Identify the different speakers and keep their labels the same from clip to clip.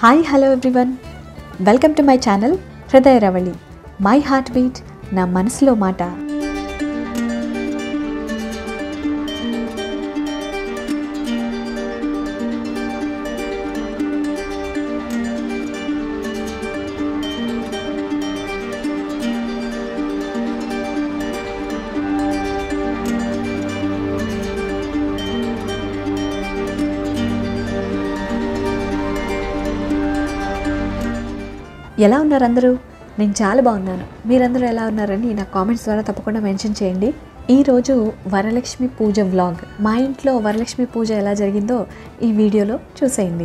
Speaker 1: hi hello everyone welcome to my channel Hrudaya Ravali my heart beat నా మనసులో మాట ఎలా ఉన్నారు అందరూ నేను చాలా బాగున్నాను మీరందరూ ఎలా ఉన్నారని నా కామెంట్స్ ద్వారా తప్పకుండా మెన్షన్ చేయండి ఈరోజు వరలక్ష్మి పూజ వ్లాగ్ మా ఇంట్లో వరలక్ష్మి పూజ ఎలా జరిగిందో ఈ వీడియోలో చూసేయండి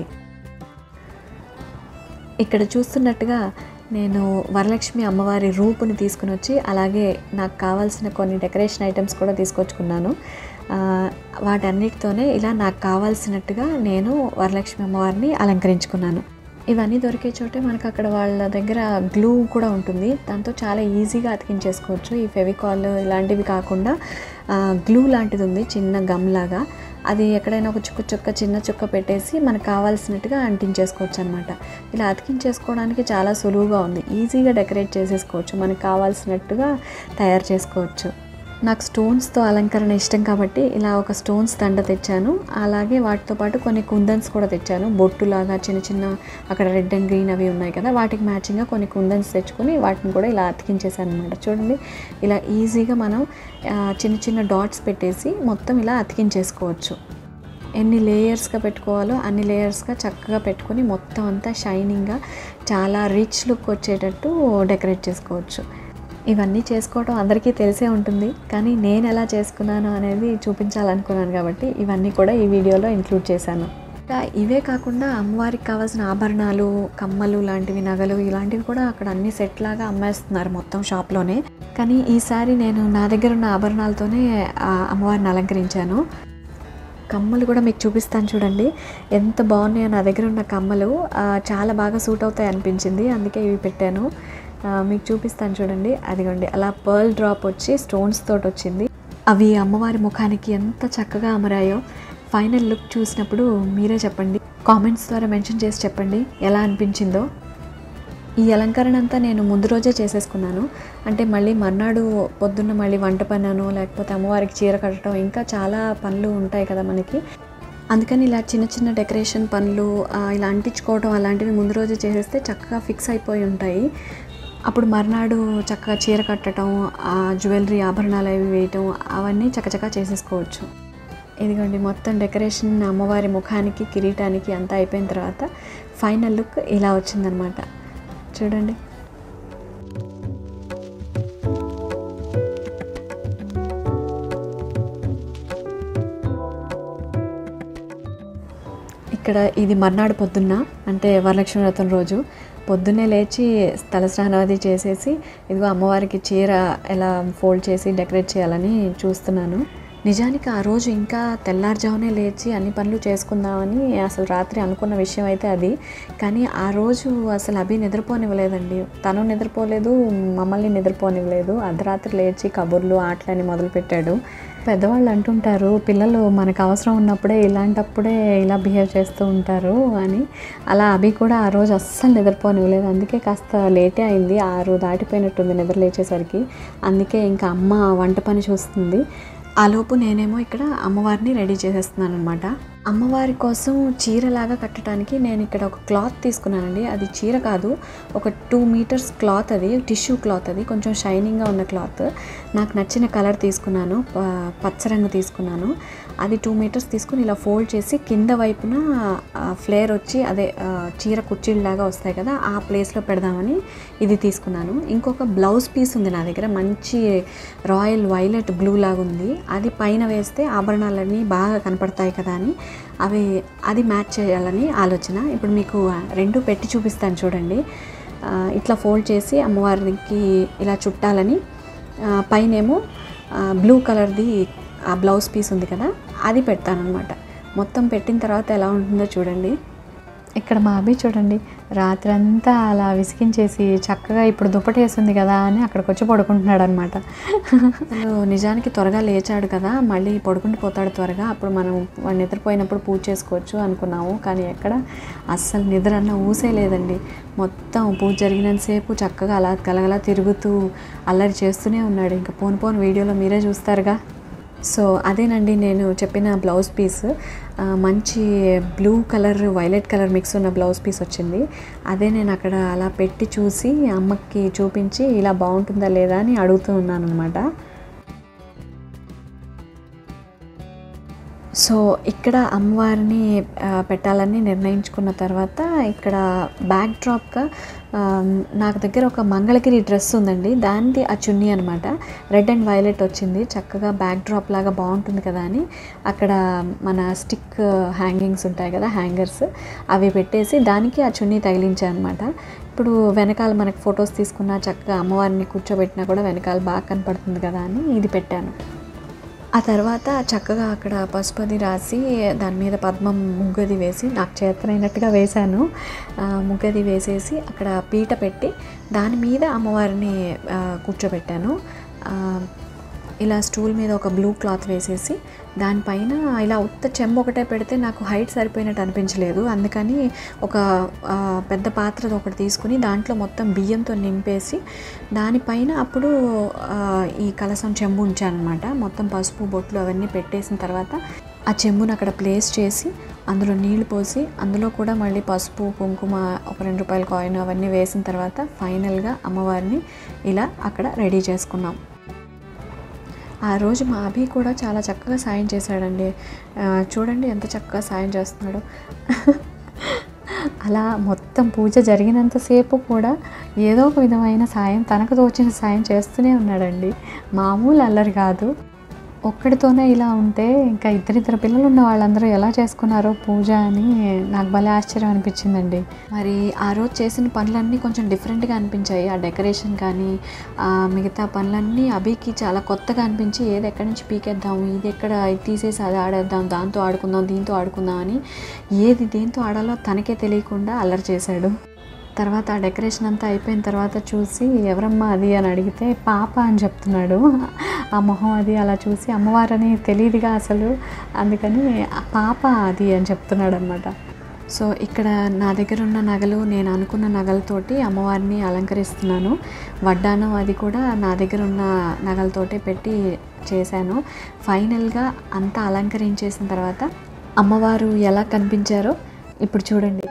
Speaker 1: ఇక్కడ చూస్తున్నట్టుగా నేను వరలక్ష్మి అమ్మవారి రూపుని తీసుకుని వచ్చి అలాగే నాకు కావాల్సిన కొన్ని డెకరేషన్ ఐటమ్స్ కూడా తీసుకొచ్చుకున్నాను ఆ, వాటన్నిటితోనే ఇలా నాకు కావాల్సినట్టుగా నేను వరలక్ష్మి అమ్మవారిని అలంకరించుకున్నాను ఇవన్నీ దొరికే చోటే మనకు అక్కడ వాళ్ళ దగ్గర గ్లూ కూడా ఉంటుంది దాంతో చాలా ఈజీగా అతికించేసుకోవచ్చు ఈ ఫెవికాల్ ఇలాంటివి కాకుండా గ్లూ లాంటిది ఉంది చిన్న గమ్ లాగా అది ఎక్కడైనా ఒక చుక్క చుక్క చిన్న చుక్క పెట్టేసి మనకు కావాల్సినట్టుగా అంటించేసుకోవచ్చు అనమాట ఇలా అతికించేసుకోవడానికి చాలా సులువుగా ఉంది ఈజీగా డెకరేట్ చేసేసుకోవచ్చు మనకు కావాల్సినట్టుగా తయారు చేసుకోవచ్చు నాకు స్టోన్స్తో అలంకరణ ఇష్టం కాబట్టి ఇలా ఒక స్టోన్స్ దండ తెచ్చాను అలాగే వాటితో పాటు కొన్ని కుందన్స్ కూడా తెచ్చాను బొట్టులాగా చిన్న చిన్న అక్కడ రెడ్ అండ్ గ్రీన్ అవి ఉన్నాయి కదా వాటికి మ్యాచింగ్గా కొన్ని కుందన్స్ తెచ్చుకొని వాటిని కూడా ఇలా అతికించేసాను అనమాట చూడండి ఇలా ఈజీగా మనం ఆ, చిన్న చిన్న డాట్స్ పెట్టేసి మొత్తం ఇలా అతికించేసుకోవచ్చు ఎన్ని లేయర్స్గా పెట్టుకోవాలో అన్ని లేయర్స్గా చక్కగా పెట్టుకొని మొత్తం అంతా షైనింగ్గా చాలా రిచ్ లుక్ వచ్చేటట్టు డెకరేట్ చేసుకోవచ్చు ఇవన్నీ చేసుకోవడం అందరికీ తెలిసే ఉంటుంది కానీ నేను ఎలా చేసుకున్నాను అనేది చూపించాలనుకున్నాను కాబట్టి ఇవన్నీ కూడా ఈ వీడియోలో ఇంక్లూడ్ చేశాను ఇంకా ఇవే కాకుండా అమ్మవారికి కావాల్సిన ఆభరణాలు కమ్మలు లాంటివి నగలు ఇలాంటివి కూడా అక్కడ అన్ని సెట్ లాగా అమ్మేస్తున్నారు మొత్తం షాప్లోనే కానీ ఈసారి నేను నా దగ్గర ఉన్న ఆభరణాలతోనే ఆ అమ్మవారిని అలంకరించాను కమ్మలు కూడా మీకు చూపిస్తాను చూడండి ఎంత బాగున్నాయో నా దగ్గర ఉన్న కమ్మలు ఆ, చాలా బాగా సూట్ అవుతాయి అనిపించింది అందుకే ఇవి పెట్టాను ఆ, మీకు చూపిస్తాను చూడండి అదిగోండి అలా పర్ల్ డ్రాప్ వచ్చి స్టోన్స్ తోటి వచ్చింది అవి అమ్మవారి ముఖానికి ఎంత చక్కగా అమరాయో ఫైనల్ లుక్ చూసినప్పుడు మీరే చెప్పండి కామెంట్స్ ద్వారా మెన్షన్ చేసి చెప్పండి ఎలా అనిపించిందో ఈ అలంకరణ అంతా నేను ముందు రోజే చేసేసుకున్నాను అంటే మళ్ళీ మర్నాడు పొద్దున్న మళ్ళీ వంట పన్నాను లేకపోతే అమ్మవారికి చీర కట్టడం ఇంకా చాలా పనులు ఉంటాయి కదా మనకి అందుకని ఇలా చిన్న చిన్న డెకరేషన్ పనులు ఆ, ఇలా అంటించుకోవడం అలాంటివి ముందు రోజే చేసేస్తే చక్కగా ఫిక్స్ అయిపోయి ఉంటాయి అప్పుడు మర్నాడు చక్కగా చీర కట్టడం ఆ జ్యువెలరీ ఆభరణాలు అవి వేయటం అవన్నీ చకచకా చేసేసుకోవచ్చు ఇదిగోండి మొత్తం డెకరేషన్ అమ్మవారి ముఖానికి కిరీటానికి అంతా అయిపోయిన తర్వాత ఫైనల్ లుక్ ఇలా వచ్చిందనమాట చూడండి ఇక్కడ ఇది మర్నాడు పొద్దున్న అంటే వరలక్ష్మి వ్రతం రోజు పొద్దున్నే లేచి తలస్నానం అది చేసేసి ఇదిగో అమ్మవారికి చీర ఎలా ఫోల్డ్ చేసి డెకరేట్ చేయాలని చూస్తున్నాను నిజానికి ఆ రోజు ఇంకా తెల్లారుజామునే లేచి అన్ని పనులు చేసుకుందామని అసలు రాత్రి అనుకున్న విషయం అయితే అది కానీ ఆ రోజు అసలు అభి నిద్రపోనివ్వలేదండి తను నిద్రపోలేదు మమ్మల్ని నిద్రపోనివ్వలేదు అర్ధరాత్రి లేచి కబుర్లు ఆటలని మొదలుపెట్టాడు పెద్దవాళ్ళు అంటుంటారు పిల్లలు మనకు అవసరం ఉన్నప్పుడే ఇలాంటప్పుడే ఇలా బిహేవ్ చేస్తూ ఉంటారు అని అలా అభి కూడా ఆ రోజు అస్సలు నిద్రపోనివ్వలేదు అందుకే కాస్త లేటే అయింది ఆరు దాటిపోయినట్టుంది నిద్ర లేచేసరికి అందుకే ఇంకా అమ్మ వంట పని చూస్తుంది ఆ లోపు నేనేమో ఇక్కడ అమ్మవారిని రెడీ చేసేస్తున్నాను అనమాట అమ్మవారి కోసం చీరలాగా కట్టడానికి నేను ఇక్కడ ఒక క్లాత్ తీసుకున్నానండి అది చీర కాదు ఒక టూ మీటర్స్ క్లాత్ అది టిష్యూ క్లాత్ అది కొంచెం షైనింగ్గా ఉన్న క్లాత్ నాకు నచ్చిన కలర్ తీసుకున్నాను ప- పచ్చ రంగు తీసుకున్నాను అది టూ మీటర్స్ తీసుకుని ఇలా ఫోల్డ్ చేసి కింద వైపున ఫ్లేర్ వచ్చి అదే ఆ, చీర కుర్చీలాగా వస్తాయి కదా ఆ ప్లేస్లో పెడదామని ఇది తీసుకున్నాను ఇంకొక బ్లౌజ్ పీస్ ఉంది నా దగ్గర మంచి రాయల్ వైలెట్ బ్లూ లాగా ఉంది అది పైన వేస్తే ఆభరణాలన్నీ బాగా కనపడతాయి కదా అని అవి అది మ్యాచ్ చేయాలని ఆలోచన ఇప్పుడు మీకు రెండు పెట్టి చూపిస్తాను చూడండి ఆ, ఇట్లా ఫోల్డ్ చేసి అమ్మవారికి ఇలా చుట్టాలని ఆ, పైనేమో ఆ, బ్లూ కలర్ది ఆ బ్లౌజ్ పీస్ ఉంది కదా అది పెడతానమాట మొత్తం పెట్టిన తర్వాత ఎలా ఉంటుందో చూడండి
Speaker 2: ఇక్కడ మా అభి చూడండి రాత్రంతా అలా విసిగించేసి చక్కగా ఇప్పుడు దుప్పటి వేస్తుంది కదా అని అక్కడికి వచ్చి పడుకుంటున్నాడు అనమాట
Speaker 1: అసలు నిజానికి త్వరగా లేచాడు కదా మళ్ళీ పడుకుంటూ పోతాడు త్వరగా అప్పుడు మనం వాడు నిద్రపోయినప్పుడు పూజ చేసుకోవచ్చు అనుకున్నాము కానీ ఎక్కడ అస్సలు నిద్ర అన్న ఊసే లేదండి మొత్తం పూజ జరిగినంతసేపు చక్కగా అలా గలగలా తిరుగుతూ అల్లరి చేస్తూనే ఉన్నాడు ఇంకా పోను పోను వీడియోలో మీరే చూస్తారుగా సో అదేనండి నేను చెప్పిన బ్లౌజ్ పీస్ ఆ, మంచి blue colour violet colour mix ఉన్న బ్లౌజ్ పీస్ వచ్చింది అదే నేను అక్కడ అలా పెట్టి చూసి అమ్మకి చూపించి ఇలా బాగుంటుందా లేదా అని అడుగుతూ ఉన్నాను అనమాట సో ఇక్కడ అమ్మవారిని ఆ, పెట్టాలని నిర్ణయించుకున్న తర్వాత ఇక్కడ బ్యాక్ డ్రాప్గా నాకు దగ్గర ఒక మంగళగిరి డ్రెస్ ఉందండి దానిది ఆ చున్నీ అనమాట రెడ్ అండ్ వైలెట్ వచ్చింది చక్కగా బ్యాక్ డ్రాప్ లాగా బాగుంటుంది కదా అని అక్కడ మన స్టిక్ హ్యాంగింగ్స్ ఉంటాయి కదా హ్యాంగర్స్ అవి పెట్టేసి దానికి ఆ చున్నీ తగిలించాను అనమాట ఇప్పుడు వెనకాల మనకి ఫొటోస్ తీసుకున్నా చక్కగా అమ్మవారిని కూర్చోబెట్టినా కూడా వెనకాల బాగా కనపడుతుంది కదా అని ఇది పెట్టాను ఆ తర్వాత చక్కగా అక్కడ పసుపది రాసి దాని మీద పద్మం ముగ్గది వేసి నాకు చేతనైనట్టుగా వేశాను ఆ, ముగ్గది వేసేసి అక్కడ పీట పెట్టి దాని మీద అమ్మవారిని ఆ, కూర్చోబెట్టాను ఆ, ఇలా స్టూల్ మీద ఒక బ్లూ క్లాత్ వేసేసి దానిపైన ఇలా ఉత్త చెంబు ఒకటే పెడితే నాకు హైట్ సరిపోయినట్టు అనిపించలేదు అందుకని ఒక ఆ, పెద్ద పాత్ర ఒకటి తీసుకుని దాంట్లో మొత్తం బియ్యంతో నింపేసి దానిపైన అప్పుడు ఆ, ఈ కలసం చెంబు ఉంచానమాట మొత్తం పసుపు బొట్లు అవన్నీ పెట్టేసిన తర్వాత ఆ చెంబును అక్కడ ప్లేస్ చేసి అందులో నీళ్లు పోసి అందులో కూడా మళ్ళీ పసుపు కుంకుమ ఒక రెండు రూపాయల కాయిన్ అవన్నీ వేసిన తర్వాత ఫైనల్గా అమ్మవారిని ఇలా అక్కడ రెడీ చేసుకున్నాం ఆ రోజు మా అభి కూడా చాలా చక్కగా సాయం చేశాడండి ఆ, చూడండి ఎంత చక్కగా సాయం చేస్తున్నాడో
Speaker 2: అలా మొత్తం పూజ జరిగినంతసేపు కూడా ఏదో ఒక విధమైన సాయం తనకు తోచిన సాయం చేస్తూనే ఉన్నాడండి మామూలు అల్లరి కాదు ఒక్కడితోనే ఇలా ఉంటే ఇంకా ఇద్దరిద్దరు పిల్లలు ఉన్న వాళ్ళందరూ ఎలా చేసుకున్నారో పూజ అని నాకు భలే ఆశ్చర్యం అనిపించిందండి
Speaker 1: మరి ఆ రోజు చేసిన పనులన్నీ కొంచెం డిఫరెంట్గా అనిపించాయి ఆ డెకరేషన్ కానీ ఆ మిగతా పనులన్నీ అభికి చాలా కొత్తగా అనిపించి ఏది ఎక్కడి నుంచి పీకేద్దాం ఇది ఎక్కడ ఇది తీసేసి అది ఆడేద్దాం దాంతో ఆడుకుందాం దీంతో ఆడుకుందాం అని ఏది దేంతో ఆడాలో తనకే తెలియకుండా అల్లరి చేశాడు తర్వాత ఆ డెకరేషన్ అంతా అయిపోయిన తర్వాత చూసి ఎవరమ్మా అది అని అడిగితే పాప అని చెప్తున్నాడు ఆ మొహం అది అలా చూసి అమ్మవారని తెలియదుగా అసలు అందుకని ఆ పాప అది అని చెప్తున్నాడు అనమాట సో ఇక్కడ నా దగ్గర ఉన్న నగలు నేను అనుకున్న నగలతోటి అమ్మవారిని అలంకరిస్తున్నాను వడ్డానం అది కూడా నా దగ్గర ఉన్న నగలతోటే పెట్టి చేశాను ఫైనల్గా అంతా అలంకరించేసిన తర్వాత అమ్మవారు ఎలా కనిపించారో ఇప్పుడు చూడండి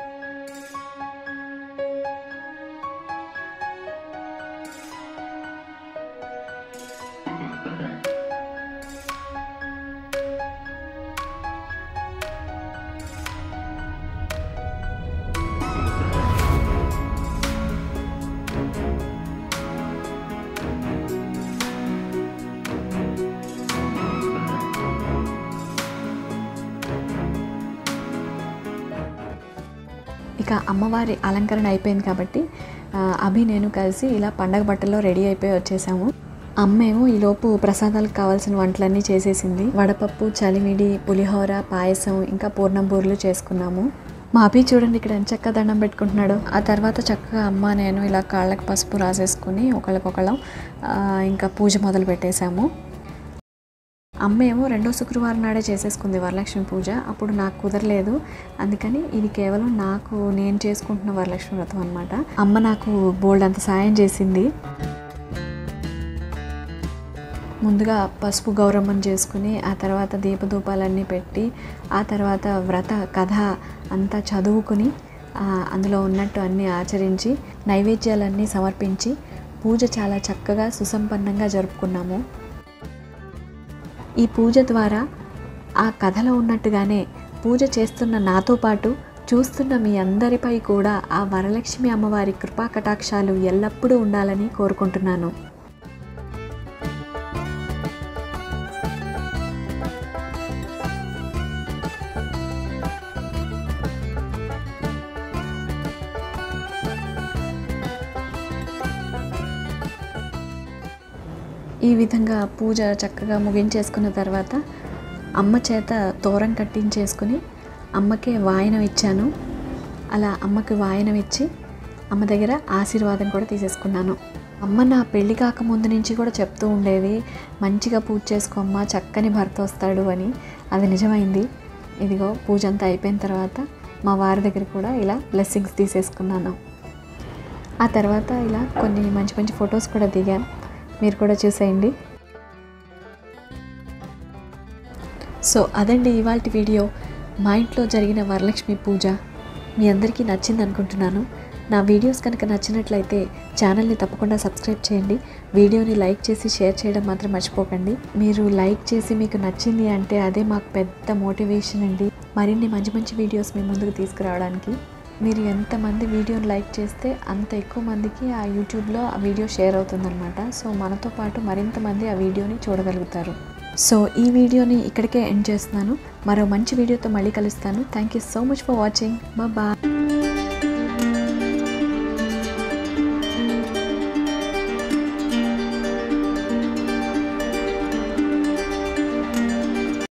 Speaker 1: ఇక అమ్మవారి అలంకరణ అయిపోయింది కాబట్టి ఆ, అభి నేను కలిసి ఇలా పండగ బట్టల్లో రెడీ అయిపోయి వచ్చేసాము అమ్మేమో ఈలోపు ప్రసాదాలకు కావాల్సిన వంటలన్నీ చేసేసింది వడపప్పు చలిమిడి పులిహోర పాయసం ఇంకా పూర్ణంబూర్లు చేసుకున్నాము మా అభి చూడండి ఇక్కడ ఎంత చక్కగా దండం పెట్టుకుంటున్నాడు ఆ తర్వాత చక్కగా అమ్మ నేను ఇలా కాళ్ళకి పసుపు రాసేసుకుని ఒకళ్ళకొకళ్ళం ఆ, ఇంకా పూజ మొదలు పెట్టేశాము అమ్మ ఏమో రెండో శుక్రవారం నాడే చేసేసుకుంది వరలక్ష్మి పూజ అప్పుడు నాకు కుదరలేదు అందుకని ఇది కేవలం నాకు నేను చేసుకుంటున్న వరలక్ష్మి వ్రతం అనమాట అమ్మ నాకు బోల్డ్ అంత సాయం చేసింది ముందుగా పసుపు గౌరమ్మని చేసుకుని ఆ తర్వాత దీపధూపాలన్నీ పెట్టి ఆ తర్వాత వ్రత కథ అంతా చదువుకుని ఆ, అందులో ఉన్నట్టు అన్నీ ఆచరించి నైవేద్యాలన్నీ సమర్పించి పూజ చాలా చక్కగా సుసంపన్నంగా జరుపుకున్నాము ఈ పూజ ద్వారా ఆ కథలో ఉన్నట్టుగానే పూజ చేస్తున్న నాతో పాటు చూస్తున్న మీ అందరిపై కూడా ఆ వరలక్ష్మి అమ్మవారి కృపా కటాక్షాలు ఎల్లప్పుడూ ఉండాలని కోరుకుంటున్నాను ఈ విధంగా పూజ చక్కగా ముగించేసుకున్న తర్వాత అమ్మ చేత తోరం కట్టించేసుకుని అమ్మకే వాయనం ఇచ్చాను అలా అమ్మకి వాయనం ఇచ్చి అమ్మ దగ్గర ఆశీర్వాదం కూడా తీసేసుకున్నాను అమ్మ నా పెళ్లి కాకముందు నుంచి కూడా చెప్తూ ఉండేది మంచిగా పూజ చేసుకోమ్మ చక్కని భర్త వస్తాడు అని అది నిజమైంది ఇదిగో పూజ అంతా అయిపోయిన తర్వాత మా వారి దగ్గర కూడా ఇలా బ్లెస్సింగ్స్ తీసేసుకున్నాను ఆ తర్వాత ఇలా కొన్ని మంచి మంచి ఫొటోస్ కూడా దిగాను మీరు కూడా చూసేయండి సో అదండి ఇవాళ వీడియో మా ఇంట్లో జరిగిన వరలక్ష్మి పూజ మీ అందరికీ నచ్చింది అనుకుంటున్నాను నా వీడియోస్ కనుక నచ్చినట్లయితే ఛానల్ని తప్పకుండా సబ్స్క్రైబ్ చేయండి వీడియోని లైక్ చేసి షేర్ చేయడం మాత్రం మర్చిపోకండి మీరు లైక్ చేసి మీకు నచ్చింది అంటే అదే మాకు పెద్ద మోటివేషన్ అండి మరిన్ని మంచి మంచి వీడియోస్ మీ ముందుకు తీసుకురావడానికి మీరు ఎంతమంది వీడియోని లైక్ చేస్తే అంత ఎక్కువ మందికి ఆ యూట్యూబ్లో ఆ వీడియో షేర్ అవుతుందన్నమాట సో మనతో పాటు మరింత మంది ఆ వీడియోని చూడగలుగుతారు సో ఈ వీడియోని ఇక్కడికే ఎండ్ చేస్తున్నాను మరో మంచి వీడియోతో మళ్ళీ కలుస్తాను thank you so much for watching bye